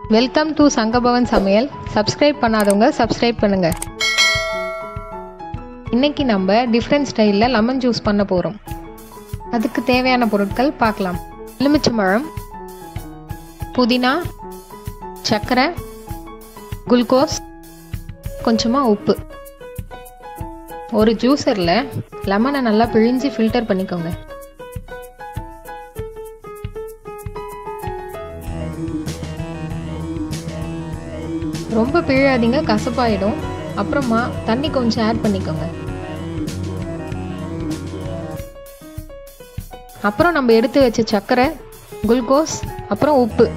welcome to சங்கபவன் சமையல் subscribe பண்ணாதவங்க subscribe பண்ணுங்க இன்னைக்கு நம்ம டிஃப்ரெண்ட் ஸ்டைலில் லெமன் ஜூஸ் பண்ண போகிறோம் அதுக்கு தேவையான பொருட்கள் பார்க்கலாம் எலுமிச்சம்பழம் புதினா சர்க்கரை குளுக்கோஸ் கொஞ்சமாக உப்பு ஒரு ஜூஸரில் லெமனை நல்லா பிழிஞ்சு ஃபில்டர் பண்ணிக்கோங்க ரொம்ப பிழாதீங்க கசப்பாயிடும் அப்புறமா தண்ணி கொஞ்சம் ஆட் பண்ணிக்கோங்க அப்புறம் நம்ம எடுத்து வச்ச சர்க்கரை குளுக்கோஸ் அப்புறம் உப்பு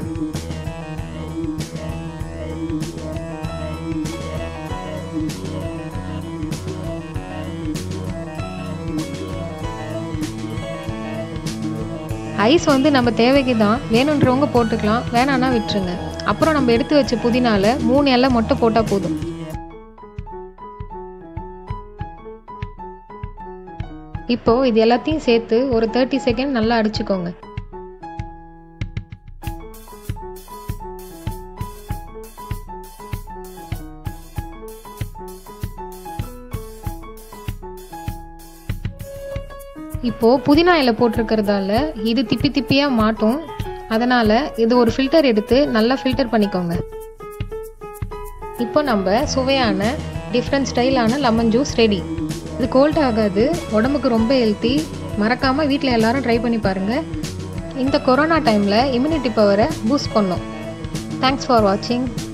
ஐஸ் வந்து நம்ம தேவைக்கு தான் வேணுன்றவங்க போட்டுக்கலாம் வேணான்னா விட்டுருங்க அப்புறம் நம்ம எடுத்து வச்ச புதினால மூணு இலை மட்டும் போட்டால் போதும் இப்போ இது எல்லாத்தையும் சேர்த்து ஒரு தேர்ட்டி செகண்ட் நல்லா அடிச்சுக்கோங்க இப்போ புதினா இலை போட்டிருக்கிறதால இது திப்பி திப்பியா மாட்டும் அதனால இது ஒரு ஃபில்டர் எடுத்து நல்லா ஃபில்டர் பண்ணிக்கோங்க இப்போ நம்ம சுவையான டிஃப்ரெண்ட் ஸ்டைலான லெமன் ஜூஸ் ரெடி இது கோல்ட் ஆகாது உடம்புக்கு ரொம்ப ஹெல்த்தி மறக்காமல் வீட்டில் எல்லாரும் ட்ரை பண்ணி பாருங்கள் இந்த கொரோனா டைமில் இம்யூனிட்டி பவரை பூஸ்ட் பண்ணும் தேங்க்ஸ் ஃபார் வாட்சிங்